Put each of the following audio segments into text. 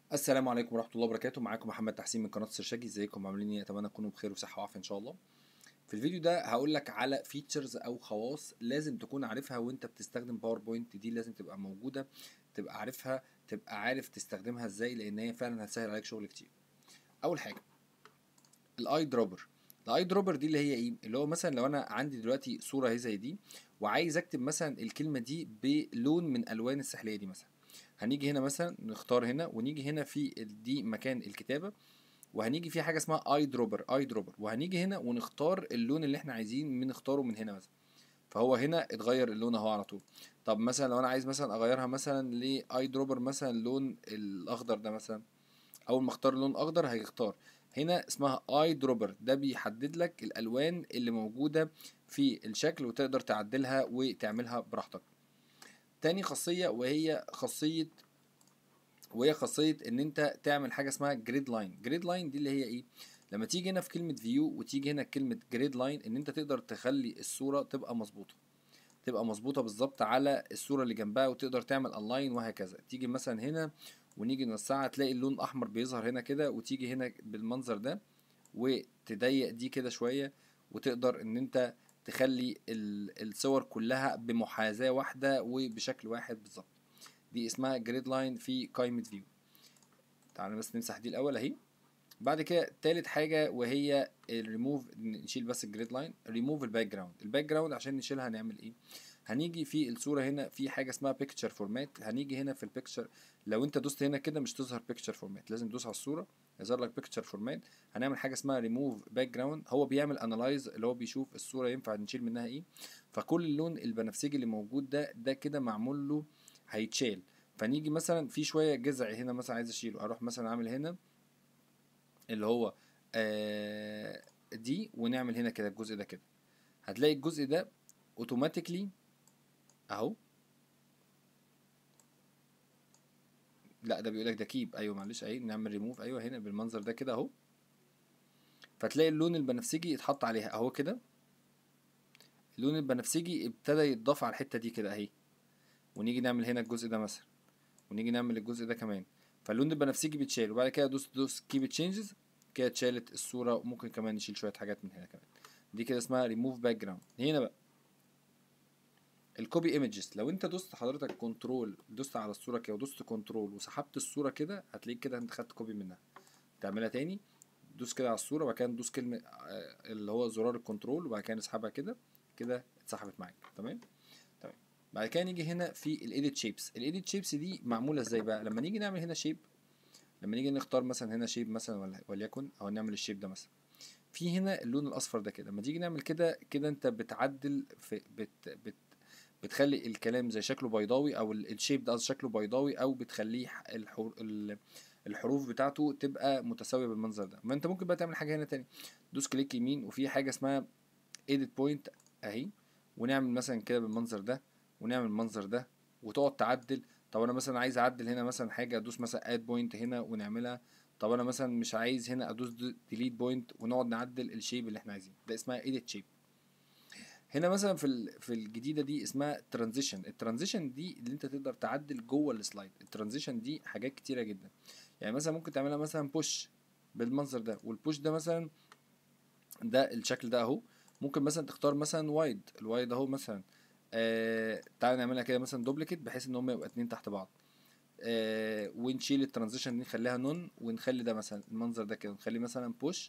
السلام عليكم ورحمة الله وبركاته معاكم محمد تحسين من قناة السرشاجي ازيكم عاملين ايه اتمنى تكونوا بخير وصحة وعافية ان شاء الله في الفيديو ده هقول لك على فيتشرز او خواص لازم تكون عارفها وانت بتستخدم باوربوينت دي لازم تبقى موجودة تبقى عارفها تبقى عارف تستخدمها ازاي لان هي فعلا هتسهل عليك شغل كتير اول حاجة الاي دروبر الاي دروبر دي اللي هي ايه اللي هو مثلا لو انا عندي دلوقتي صورة اهي زي دي وعايز اكتب مثلا الكلمة دي بلون من الوان السحلية دي مثلا هنيجي هنا مثلا نختار هنا ونيجي هنا في ال- دي مكان الكتابة وهنيجي في حاجة اسمها اي دروبر اي دروبر وهنيجي هنا ونختار اللون اللي احنا عايزين بنختاره من هنا مثلا فهو هنا اتغير اللون اهو على طول طب مثلا لو انا عايز مثلا اغيرها مثلا لاي دروبر مثلا لون الاخضر ده مثلا اول ما اختار لون اخضر هيختار هنا اسمها اي دروبر ده بيحدد لك الالوان اللي موجودة في الشكل وتقدر تعدلها وتعملها براحتك تاني خاصية وهي خاصية وهي خاصية ان انت تعمل حاجة اسمها جريد لاين جريد لاين دي اللي هي ايه لما تيجي هنا في كلمة فيو وتيجي هنا كلمة جريد لاين ان انت تقدر تخلي الصورة تبقى مظبوطة تبقى مظبوطة بالظبط على الصورة اللي جنبها وتقدر تعمل الاين وهكذا تيجي مثلا هنا ونيجي نوسعها تلاقي اللون الاحمر بيظهر هنا كده وتيجي هنا بالمنظر ده وتضيق دي كده شوية وتقدر ان انت تخلي ال- الصور كلها بمحاذاة واحدة وبشكل واحد بالظبط دي اسمها جريد لاين في قائمة فيو تعالى بس نمسح دي الاول اهي بعد كده تالت حاجة وهي الريموف نشيل بس الجريد لاين ريموف الباك جراوند الباك جراوند عشان نشيلها هنعمل ايه هنيجي في الصورة هنا في حاجة اسمها بيكتشر فورمات هنيجي هنا في البيكتشر لو انت دوست هنا كده مش تظهر بيكتشر فورمات لازم تدوس على الصورة يظهر لك بيكتشر فورمات هنعمل حاجة اسمها ريموف باك جراوند هو بيعمل انالايز اللي هو بيشوف الصورة ينفع نشيل منها ايه فكل اللون البنفسجي اللي موجود ده ده كده معمول له هيتشال فنيجي مثلا في شويه جذع هنا مثلا عايز اشيله اروح مثلا عامل هنا اللي هو آه دي ونعمل هنا كده الجزء ده كده هتلاقي الجزء ده اوتوماتيكلي اهو لا ده بيقول لك ده كيب ايوه معلش اهي نعمل ريموف ايوه هنا بالمنظر ده كده اهو فتلاقي اللون البنفسجي يتحط عليها اهو كده اللون البنفسجي ابتدى يتضاف على الحته دي كده اهي ونيجي نعمل هنا الجزء ده مثلا ونيجي نعمل الجزء ده كمان فاللون البنفسجي بيتشال وبعد كده دوس دوس كيب تشينجز كده اتشالت الصورة وممكن كمان نشيل شوية حاجات من هنا كمان دي كده اسمها ريموف باك جراوند هنا بقى الكوبي ايمجز لو انت دوست حضرتك كنترول دوست على الصورة كده ودوست كنترول وسحبت الصورة كده هتلاقيك كده انت خدت كوبي منها تعملها تاني دوس كده على الصورة وبعد كده ندوس كلمة آه، اللي هو زرار الكنترول وبعد كده نسحبها كده كده اتسحبت معاك تمام تمام بعد كده نيجي هنا في الايديت شيبس الايديت شيبس دي معموله ازاي بقى لما نيجي نعمل هنا شيب لما نيجي نختار مثلا هنا شيب مثلا ولا- وليكن او نعمل الشيب ده مثلا في هنا اللون الاصفر ده كده لما تيجي نعمل كده كده انت بتعدل في بت بت بتخلي الكلام زي شكله بيضاوي او ال- الشيب ده قصدي شكله بيضاوي او بتخليه ح- الحر ال- الحروف بتاعته تبقى متساويه بالمنظر ده ما انت ممكن بقى تعمل حاجه هنا تاني دوس كليك يمين وفي حاجه اسمها edit point اهي ونعمل مثلا كده بالمنظر ده ونعمل المنظر ده وتقعد تعدل طب انا مثلا عايز اعدل هنا مثلا حاجه ادوس مثلا اد بوينت هنا ونعملها طب انا مثلا مش عايز هنا ادوس ديليت بوينت ونقعد نعدل الشيب اللي احنا عايزينه ده اسمها edit shape هنا مثلا في ال- في الجديده دي اسمها ترانزيشن الترانزيشن دي اللي انت تقدر تعدل جوه السلايد الترانزيشن دي حاجات كتيره جدا يعني مثلا ممكن تعملها مثلا بوش بالمنظر ده والبوش ده مثلا ده الشكل ده اهو ممكن مثلا تختار مثلا وايد الوايد اهو مثلا آه تعالى نعملها كده مثلا دوبليكيت بحيث ان هم يبقى اتنين تحت بعض آه ونشيل الترانزيشن دي نخليها نون ونخلي ده مثلا المنظر ده كده نخليه مثلا بوش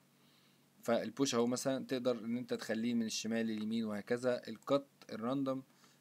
فالبوش اهو مثلا تقدر ان انت تخليه من الشمال لليمين وهكذا الكت الراندوم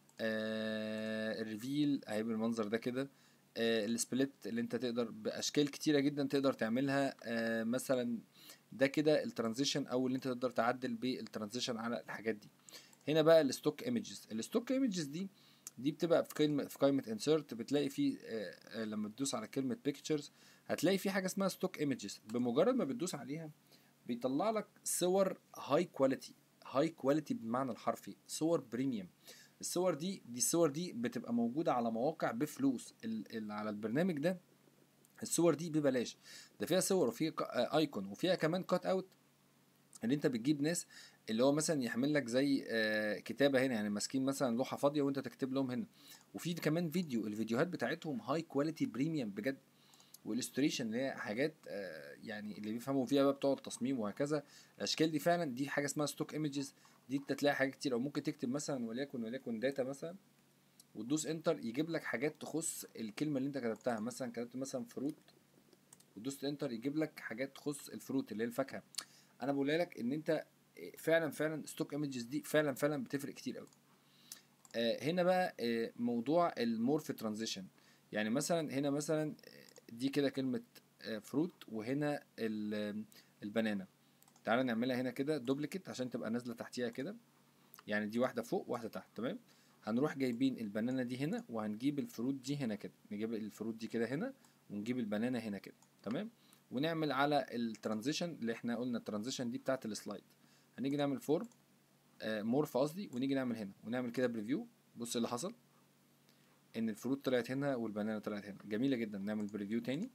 آه الريفيل اهي بالمنظر ده كده آه السبليت اللي انت تقدر باشكال كتيره جدا تقدر تعملها آه مثلا ده كده الترانزيشن او اللي انت تقدر تعدل بالترانزيشن على الحاجات دي هنا بقى الستوك ايمجز الستوك ايمجز دي دي بتبقى في قائمه في قائمه انسرت بتلاقي في آه، آه، لما تدوس على كلمه بيكتشرز هتلاقي في حاجه اسمها ستوك ايمجز بمجرد ما بتدوس عليها بيطلع لك صور هاي كواليتي هاي كواليتي بالمعنى الحرفي صور بريميوم الصور دي دي الصور دي بتبقى موجوده على مواقع بفلوس ال ال على البرنامج ده الصور دي ببلاش ده فيها صور وفيها ك- آه، ايكون وفيها كمان كات اوت ان انت بتجيب ناس اللي هو مثلا يحمل لك زي آه، كتابه هنا يعني ماسكين مثلا لوحه فاضيه وانت تكتب لهم هنا وفي كمان فيديو الفيديوهات بتاعتهم هاي كواليتي بريميوم بجد والستريشن اللي هي حاجات آه، يعني اللي بيفهموا فيها بقى بتوع التصميم وهكذا الاشكال دي فعلا دي حاجه اسمها ستوك ايمجز دي انت تلاقي حاجات كتير او ممكن تكتب مثلا وليكن وليكن داتا مثلا وتدوس انتر يجيب لك حاجات تخص الكلمه اللي انت كتبتها مثلا كتبت مثلا فروت ودوست انتر يجيب لك حاجات تخص الفروت اللي هي الفاكهه انا بقول لك ان انت فعلا فعلا ستوك ايمجز دي فعلا فعلا بتفرق كتير قوي آه، هنا بقى آه، موضوع المورف ترانزيشن يعني مثلا هنا مثلا آه، دي كده كلمه فروت وهنا ال- البنانا تعالى نعملها هنا كده دوبليكيت عشان تبقى نازله تحتيها كده يعني دي واحده فوق واحده تحت تمام هنروح جايبين البنانا دي هنا وهنجيب الفروت دي هنا كده نجيب الفروت دي كده هنا ونجيب البنانا هنا كده تمام ونعمل على الترانزيشن اللي احنا قلنا الترانزيشن دي بتاعت السلايد هنيجي نعمل فورم آه مورف قصدي ونيجي نعمل هنا ونعمل كده بريفيو بص اللي حصل ان الفروت طلعت هنا والبنانا طلعت هنا جميله جدا نعمل بريفيو تاني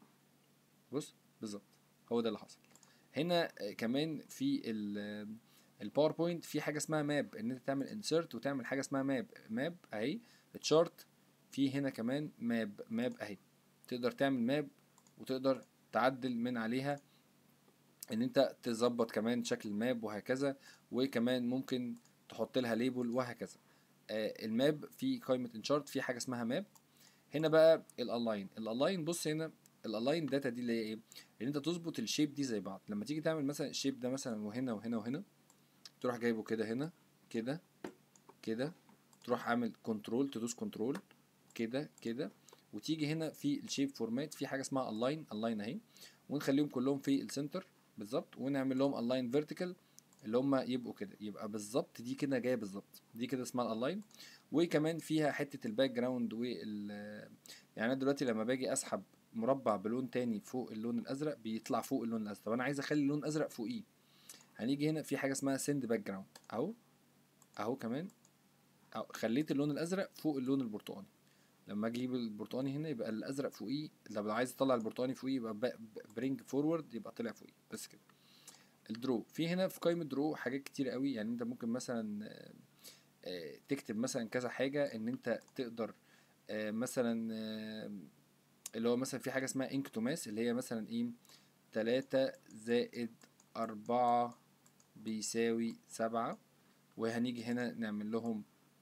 بص بالظبط هو ده اللي حصل هنا آه، كمان في ال الباوربوينت في حاجه اسمها ماب ان انت تعمل انسيرت وتعمل حاجه اسمها ماب ماب اهي تشارت في هنا كمان ماب ماب اهي تقدر تعمل ماب وتقدر تعدل من عليها ان انت تظبط كمان شكل الماب وهكذا وكمان ممكن تحط لها ليبل وهكذا آه الماب في قائمه انشارت في حاجه اسمها ماب هنا بقى الالاين الالاين بص هنا الالاين داتا دي اللي هي ايه ان انت تظبط الشيب دي زي بعض لما تيجي تعمل مثلا الشيب ده مثلا وهنا وهنا وهنا تروح جايبه كده هنا كده كده تروح عامل كنترول تدوس كنترول كده كده وتيجي هنا في الشيب فورمات في حاجه اسمها الاين الاين اهي ونخليهم كلهم في السنتر بالظبط ونعمل لهم الاين فيرتيكال اللي هم يبقوا كده يبقى بالظبط دي كده جايه بالظبط دي كده اسمها الالاين وكمان فيها حته الباك جراوند وال يعني انا دلوقتي لما باجي اسحب مربع بلون تاني فوق اللون الازرق بيطلع فوق اللون الازرق طب انا عايز اخلي اللون الازرق فوقيه هنيجي هنا في حاجه اسمها سند باك جراوند اهو اهو كمان أهو خليت اللون الازرق فوق اللون البرتقاني لما اجيب البرتقاني هنا يبقى الازرق فوقيه لو عايز اطلع البرتقاني فوقيه يبقى برينج فورورد يبقى طلع فوقيه بس كده الدرو في هنا في قائمه درو حاجات كتير قوي يعني انت ممكن مثلا آه، آه، تكتب مثلا كذا حاجه ان انت تقدر آه، مثلا آه، اللي هو مثلا في حاجه اسمها انك تو ماس اللي هي مثلا ايه تلاتة زائد أربعة بيساوي سبعة وهنيجي هنا نعمل لهم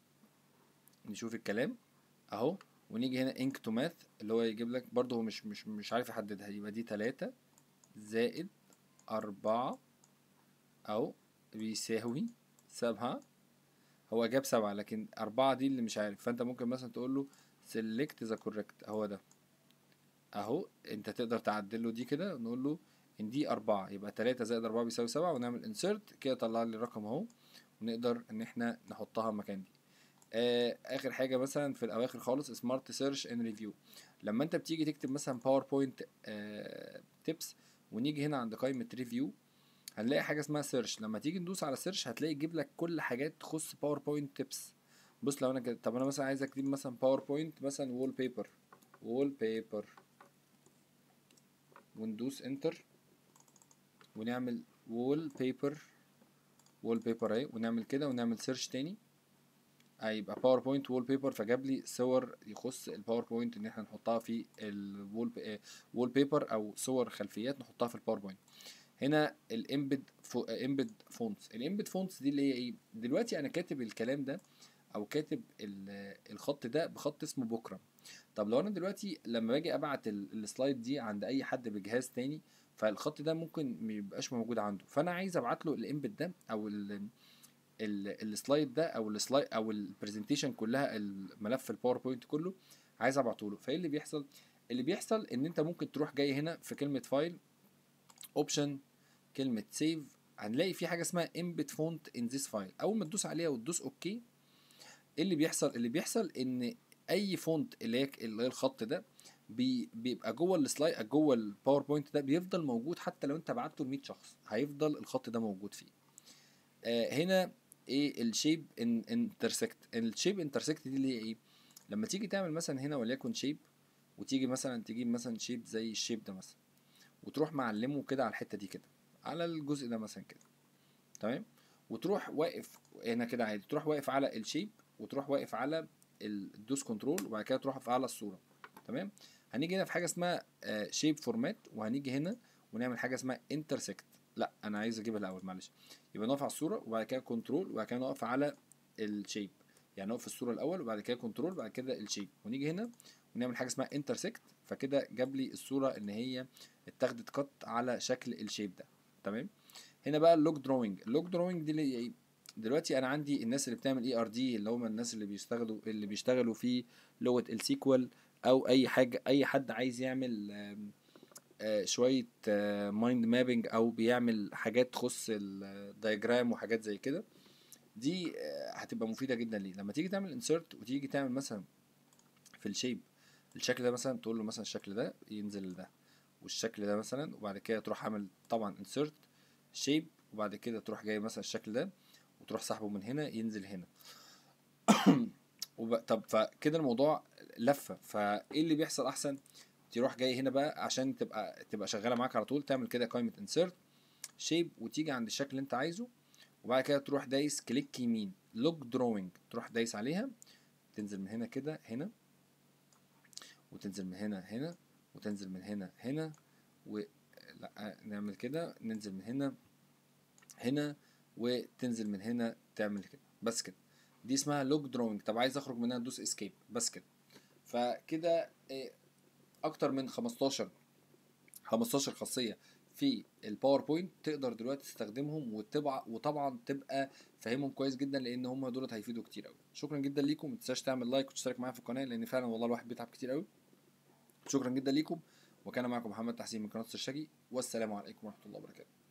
نشوف الكلام اهو ونيجي هنا انك تو ماث اللي هو يجيب لك برضه هو مش مش مش عارف يحددها يبقى دي تلاتة زائد أربعة أو بيساوي سبعة هو جاب سبعة لكن أربعة دي اللي مش عارف فأنت ممكن مثلا تقول له select the correct هو ده أهو أنت تقدر تعدل له دي كده نقول له إن دي أربعة يبقى تلاتة زائد أربعة بيساوي سبعة ونعمل insert كده طلع لي الرقم أهو ونقدر إن إحنا نحطها مكان دي آه اخر حاجه مثلا في الاواخر خالص سمارت سيرش ان ريفيو لما انت بتيجي تكتب مثلا باوربوينت آه تيبس ونيجي هنا عند قائمه ريفيو هنلاقي حاجه اسمها سيرش لما تيجي ندوس على سيرش هتلاقي يجيب لك كل حاجات تخص باوربوينت تيبس بص لو انا كده طب انا مثلا عايز اكتب مثلا باوربوينت مثلا وول بيبر وول بيبر وندوس انتر ونعمل وول بيبر وول بيبر اهي ونعمل كده ونعمل سيرش تاني هيبقى باوربوينت وول بيبر فجاب لي صور يخص الباوربوينت ان احنا نحطها في الوول وول بيبر او صور خلفيات نحطها في الباوربوينت هنا الامبد امبد فونتس الامبد فونتس دي اللي هي ايه دلوقتي انا كاتب الكلام ده او كاتب ال- الخط ده بخط اسمه بكره طب لو انا دلوقتي لما باجي ابعت ال- السلايد دي عند اي حد بجهاز تاني فالخط ده ممكن ميبقاش موجود عنده فانا عايز ابعت له الامبد ده او ال ال- السلايد ده او السلايد او البرزنتيشن كلها الملف الباوربوينت كله عايز ابعته له فايه اللي بيحصل اللي بيحصل ان انت ممكن تروح جاي هنا في كلمه فايل اوبشن كلمه سيف هنلاقي في حاجه اسمها embed font in this file اول ما تدوس عليها وتدوس اوكي ايه اللي بيحصل اللي بيحصل ان اي فونت اللي هي اللي هي الخط ده بي بيبقى جوه السلايد جوه الباوربوينت ده بيفضل موجود حتى لو انت بعته ل 100 شخص هيفضل الخط ده موجود فيه آه هنا ايه الشيب انترسكت الشيب انترسكت دي اللي هي ايه لما تيجي تعمل مثلا هنا وليكن شيب وتيجي مثلا تجيب مثلا شيب زي الشيب ده مثلا وتروح معلمه كده على الحته دي كده على الجزء ده مثلا كده تمام وتروح واقف هنا كده عادي تروح واقف على الشيب وتروح واقف على الدوس كنترول وبعد كده تروح واقف على الصوره تمام هنيجي هنا في حاجه اسمها شيب فورمات وهنيجي هنا ونعمل حاجه اسمها انترسكت لا انا عايز اجيبها الاول معلش يبقى نقف على الصوره وبعد كده كنترول وبعد كده نقف على الشيب يعني نقف في الصوره الاول وبعد كده كنترول وبعد كده الشيب ونيجي هنا ونعمل حاجه اسمها انترسكت فكده جاب لي الصوره ان هي اتاخدت قط على شكل الشيب ده تمام هنا بقى اللوك دروينج اللوك دروينج دي اللي هي ايه دلوقتي انا عندي الناس اللي بتعمل اي ار دي اللي هم الناس اللي بيشتغلوا اللي بيشتغلوا في لغه السيكوال او اي حاجه اي حد عايز يعمل آم، آه، شويه مايند مابنج او بيعمل حاجات تخص الدايجرام وحاجات زي كده دي آه، هتبقى مفيده جدا ليه لما تيجي تعمل انسرت وتيجي تعمل مثلا في الشيب الشكل ده مثلا تقول له مثلا الشكل ده ينزل لده والشكل ده مثلا وبعد كده تروح عامل طبعا انسرت شيب وبعد كده تروح جاي مثلا الشكل ده وتروح سحبه من هنا ينزل هنا وب... طب فكده الموضوع لفه فايه اللي بيحصل احسن تروح جاي هنا بقى عشان تبقى تبقى شغاله معاك على طول تعمل كده قائمه انسرت شيب وتيجي عند الشكل اللي انت عايزه وبعد كده تروح دايس كليك يمين لوك دروينج تروح دايس عليها تنزل من هنا كده هنا وتنزل من هنا هنا وتنزل من هنا هنا و لا نعمل كده ننزل من هنا هنا وتنزل من هنا تعمل كده بس كده دي اسمها لوك دروينج طب عايز اخرج منها ندوس اسكيب بس كده فكده إيه، اكتر من 15 15 خاصيه في الباوربوينت تقدر دلوقتي تستخدمهم وتبع وطبعا تبقى فاهمهم كويس جدا لان هم دولت هيفيدوا كتير قوي شكرا جدا ليكم ما تنساش تعمل لايك وتشترك معايا في القناه لان فعلا والله الواحد بيتعب كتير قوي شكرا جدا ليكم وكان معكم محمد تحسين من قناه الشجي والسلام عليكم ورحمه الله وبركاته